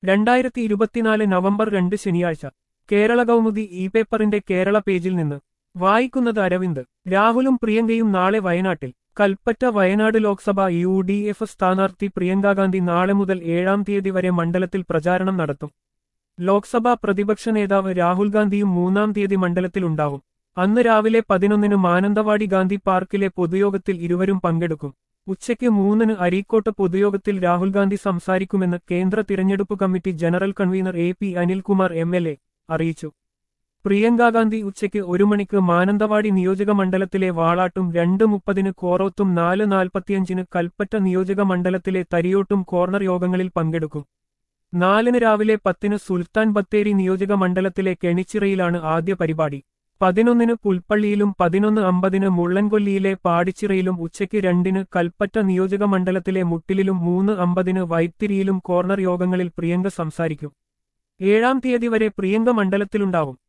രണ്ടായിരത്തി ഇരുപത്തിനാല് നവംബർ രണ്ട് ശനിയാഴ്ച കേരള കൗമുദി ഇ പേപ്പറിന്റെ കേരള പേജിൽ നിന്ന് വായിക്കുന്നത് അരവിന്ദ് രാഹുലും പ്രിയങ്കയും നാളെ വയനാട്ടിൽ Kalpetta Wayanad Lok Sabha U D F സ്ഥാനാർത്ഥി പ്രിയങ്കാ ഗാന്ധി നാളെ മുതൽ ഏഴാം തീയതി വരെ മണ്ഡലത്തിൽ പ്രചാരണം നടത്തും ലോക്സഭാ പ്രതിപക്ഷ നേതാവ് രാഹുൽ ഗാന്ധിയും മൂന്നാം തീയതി മണ്ഡലത്തിലുണ്ടാവും അന്ന് രാവിലെ പതിനൊന്നിന് മാനന്തവാടി ഗാന്ധി പാർക്കിലെ പൊതുയോഗത്തിൽ ഇരുവരും പങ്കെടുക്കും ഉച്ചയ്ക്ക് മൂന്നിന് അരീക്കോട്ട് പൊതുയോഗത്തിൽ രാഹുൽ ഗാന്ധി സംസാരിക്കുമെന്ന് കേന്ദ്ര തിരഞ്ഞെടുപ്പ് committee general convener A P Anilkumar M L A അറിയിച്ചു പ്രിയങ്കാ ഗാന്ധി ഉച്ചയ്ക്ക് ഒരു മണിക്ക് മാനന്തവാടി നിയോജക മണ്ഡലത്തിലെ വാളാട്ടും രണ്ട് മുപ്പതിന് കോറോത്തും നാല് നാൽപ്പത്തിയഞ്ചിന് കൽപ്പറ്റ നിയോജക മണ്ഡലത്തിലെ തരിയോട്ടും കോർണർ യോഗങ്ങളിൽ പങ്കെടുക്കും നാലിന് രാവിലെ പത്തിന് സുൽത്താൻ ബത്തേരി നിയോജക മണ്ഡലത്തിലെ കെണിച്ചിറയിലാണ് ആദ്യ പരിപാടി പതിനൊന്നിന് പുൽപ്പള്ളിയിലും പതിനൊന്ന് അമ്പതിന് മുള്ളൻകൊല്ലിയിലെ പാടിച്ചിറയിലും ഉച്ചയ്ക്ക് രണ്ടിന് കൽപ്പറ്റ നിയോജക മണ്ഡലത്തിലെ മുട്ടിലിലും മൂന്ന് അമ്പതിന് വൈത്തിരിയിലും കോർണർ യോഗങ്ങളിൽ പ്രിയങ്ക സംസാരിക്കും ഏഴാം തീയതി വരെ പ്രിയങ്ക മണ്ഡലത്തിലുണ്ടാവും